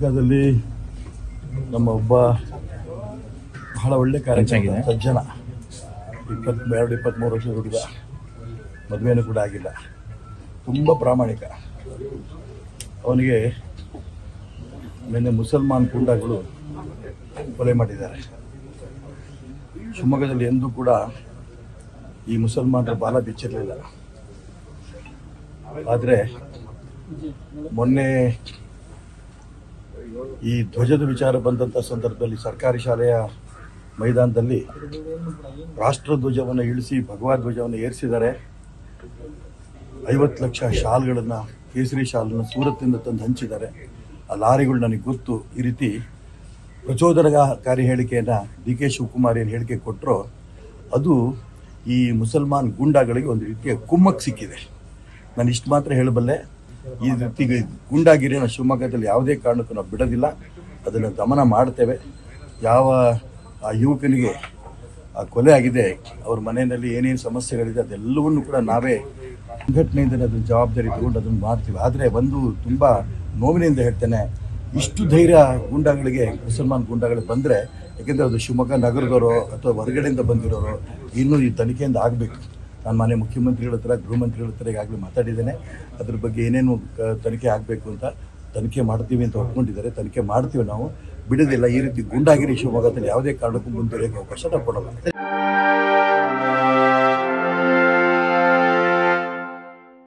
ಶಿವಮೊಗ್ಗದಲ್ಲಿ ನಮ್ಮ ಒಬ್ಬ ಬಹಳ ಒಳ್ಳೆ ಕಾರ್ಯಕ್ರಮ ಸಜ್ಜನ ಇಪ್ಪತ್ತೆರಡು ಇಪ್ಪತ್ತ್ಮೂರು ವರ್ಷದ ಹುಡುಗ ಮದುವೆನೂ ಕೂಡ ಆಗಿಲ್ಲ ತುಂಬ ಪ್ರಾಮಾಣಿಕ ಅವನಿಗೆ ನಿನ್ನೆ ಮುಸಲ್ಮಾನ್ ಗೂಂಡಾಗಳು ಕೊಲೆ ಮಾಡಿದ್ದಾರೆ ಶಿವಮೊಗ್ಗದಲ್ಲಿ ಎಂದೂ ಕೂಡ ಈ ಮುಸಲ್ಮಾನರ ಬಾಲ ಬಿಚ್ಚಿರಲಿಲ್ಲ ಆದರೆ ಮೊನ್ನೆ ಈ ಧ್ವಜದ ವಿಚಾರ ಬಂದಂಥ ಸಂದರ್ಭದಲ್ಲಿ ಸರ್ಕಾರಿ ಶಾಲೆಯ ಮೈದಾನದಲ್ಲಿ ರಾಷ್ಟ್ರಧ್ವಜವನ್ನು ಇಳಿಸಿ ಭಗವದ್ ಧ್ವಜವನ್ನು ಏರಿಸಿದ್ದಾರೆ ಐವತ್ತು ಲಕ್ಷ ಶಾಲ್ಗಳನ್ನು ಕೇಸರಿ ಶಾಲನ್ನು ಸೂರತ್ನಿಂದ ತಂದು ಹಂಚಿದ್ದಾರೆ ಆ ಲಾರಿಗಳು ನನಗೆ ಗೊತ್ತು ಈ ರೀತಿ ಪ್ರಚೋದನಕಾರಿ ಹೇಳಿಕೆಯನ್ನು ಡಿ ಕೆ ಶಿವಕುಮಾರ್ ಏನು ಹೇಳಿಕೆ ಕೊಟ್ಟರೋ ಅದು ಈ ಮುಸಲ್ಮಾನ್ ಗೂಂಡಾಗಳಿಗೆ ಒಂದು ರೀತಿಯ ಕುಮ್ಮಕ್ ಸಿಕ್ಕಿದೆ ನಾನು ಇಷ್ಟು ಮಾತ್ರ ಹೇಳಬಲ್ಲೆ ಈ ರೀತಿ ಗೂಂಡಾಗಿರಿಯನ್ನು ಶಿವಮೊಗ್ಗದಲ್ಲಿ ಯಾವುದೇ ಕಾರಣಕ್ಕೂ ನಾವು ಬಿಡೋದಿಲ್ಲ ಅದನ್ನು ದಮನ ಮಾಡ್ತೇವೆ ಯಾವ ಆ ಯುವಕನಿಗೆ ಆ ಕೊಲೆ ಆಗಿದೆ ಅವ್ರ ಮನೆಯಲ್ಲಿ ಏನೇನು ಸಮಸ್ಯೆಗಳಿದೆ ಅದೆಲ್ಲವನ್ನು ಕೂಡ ನಾವೇ ಸಂಘಟನೆಯಿಂದ ಅದನ್ನು ಜವಾಬ್ದಾರಿ ತಗೊಂಡು ಅದನ್ನು ಮಾಡ್ತೀವಿ ಆದರೆ ಒಂದು ತುಂಬ ನೋವಿನಿಂದ ಹೇಳ್ತೇನೆ ಇಷ್ಟು ಧೈರ್ಯ ಗೂಂಡಾಗಳಿಗೆ ಮುಸಲ್ಮಾನ್ ಗೂಂಡಾಗಳಿಗೆ ಬಂದರೆ ಯಾಕೆಂದರೆ ಅದು ಶಿವಮೊಗ್ಗ ನಗರದವರು ಅಥವಾ ಹೊರಗಡೆಯಿಂದ ಬಂದಿರೋರು ಇನ್ನೂ ಈ ತನಿಖೆಯಿಂದ ಆಗಬೇಕು ನಾನು ಮನೆ ಮುಖ್ಯಮಂತ್ರಿಗಳ ಹತ್ರ ಗೃಹ ಮಂತ್ರಿಗಳ ಹತ್ರ ಈಗಾಗಲೇ ಮಾತಾಡಿದ್ದೇನೆ ಅದ್ರ ಬಗ್ಗೆ ಏನೇನು ಕ- ತನಿಖೆ ಆಗಬೇಕು ಅಂತ ತನಿಖೆ ಮಾಡ್ತೀವಿ ಅಂತ ಒಪ್ಕೊಂಡಿದ್ದಾರೆ ತನಿಖೆ ಮಾಡ್ತೀವಿ ನಾವು ಬಿಡೋದಿಲ್ಲ ಈ ರೀತಿ ಗೂಂಡಾಗಿರಿ ಶಿವಮೊಗ್ಗದಲ್ಲಿ ಯಾವುದೇ ಕಾರಣಕ್ಕೂ ಮುಂದುವರಿಯೋಕ್ಕೆ ಅವಕಾಶ ನಾವು ಕೊಡಲ್ಲ